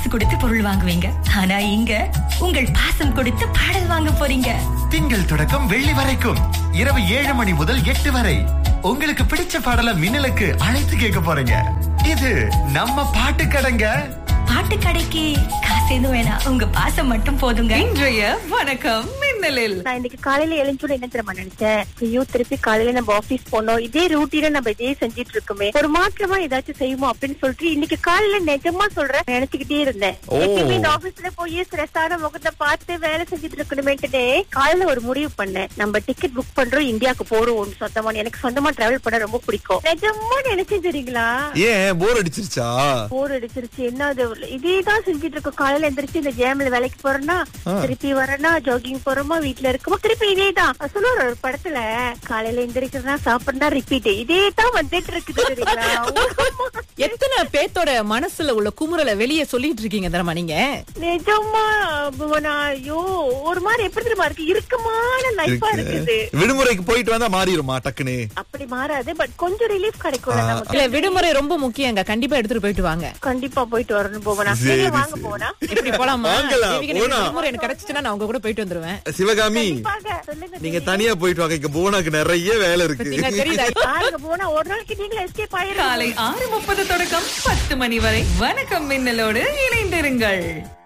கொடுத்து பொருள் வாங்குவீங்க ஆனா இங்க உங்கள் பாசம் கொடுத்து பாடல் வாங்க போறீங்க திங்கள் தொடக்கம் வெள்ளி வரைக்கும் இரவு ஏழு மணி முதல் எட்டு வரை உங்களுக்கு பிடிச்ச பாடல மின்னலுக்கு அழைத்து கேட்க போறீங்க இது நம்ம பாட்டு கடைங்க பாட்டு கடைக்கு காசு எதுவும் வேணாம் உங்க பாசம் மட்டும் போதுங்க இன்றைய வணக்கம் மின்னலில் நான் இன்னைக்கு காலையில எழுந்தோட என்ன தெரியுமா நினைச்சேன் ஐயோ திருப்பி காலையில நம்ம ஆபீஸ் போனோம் இதே ரூட்டீன நம்ம இதே செஞ்சிட்டு இருக்கோமே ஒரு மாற்றமா ஏதாச்சும் செய்வோம் அப்படின்னு சொல்லிட்டு இன்னைக்கு காலையில நிஜமா சொல்றேன் நினைச்சுக்கிட்டே இருந்தேன் எப்பயுமே இந்த ஆபீஸ்ல போய் ஸ்ட்ரெஸ்ஸான முகத்தை பார்த்து வேலை செஞ்சுட்டு இருக்கணுமேட்டுனே காலையில ஒரு முடிவு பண்ணேன் நம்ம டிக்கெட் புக் பண்றோம் இந்தியாவுக்கு போறோம் சொந்தமா எனக்கு சொந்தமா டிராவல் பண்ண ரொம்ப பிடிக்கும் நிஜமா நினைச்சேன் தெரியுங்களா ஏன் போர் அடிச்சிருச்சா போர் அடிச்சிருச்சு என்ன அது இதே தான் செஞ்சுட்டு இருக்கோம் காலையில எந்திரிச்சு இந்த ஜேம்ல வேலைக்கு போறேன்னா திருப்பி வரேன்னா ஜாகிங் போறோமா வீட்ல இருக்கோமா திருப்பி இதே தான் சொல்லுவார் ஒரு படத்துல காலையில எந்திரிக்கிறதா சாப்பிடுறா ரிப்பீட் இதே தான் வந்துட்டு இருக்குது தெரியுங்களா எத்தனை பேத்தோட மனசுல உள்ள குமுறலை வெளியே சொல்லிட்டு இருக்கீங்க தெரியுமா நீங்க நிஜமா புவனா ஐயோ ஒரு மாதிரி எப்படி தெரியுமா இருக்கு இறுக்கமான லைஃபா இருக்குது விடுமுறைக்கு போயிட்டு வந்தா மாறிடுமா டக்குன்னு அப்படி மாறாது பட் கொஞ்சம் ரிலீஃப் கிடைக்கும்ல நமக்கு இல்ல விடுமுறை ரொம்ப முக்கியங்க கண்டிப்பா எடுத்துட்டு போயிட்டு வாங்க கண்டிப்பா போயிட்டு வரணும் போவனா சரி, நீங்க வாங்க சரி. போவனா எப்படி போலாமா வாங்கலாம், தேவிகா, எனக்கு போலாம். விடுமுறை எனக்கு கிடைச்சிச்சுன்னா நான் உங்க கூட போயிட்டு வந்துருவேன் சிவகாமி வாங்க சொல்லுங்க நீங்க தனியா போயிட்டு வாங்க இங்க போனாக்கு நிறைய வேலை இருக்கு பாத்தீங்களா, தெரியுதா பாருங்க போனா ஒரு நாளைக்கு நீங்களும் எஸ்கேப் ஆயிரும் காலை ஆறு முப்பது தொடக்கம் பத்து மணி வரை வணக்கம் மின்னலோடு இணைந்திருங்கள்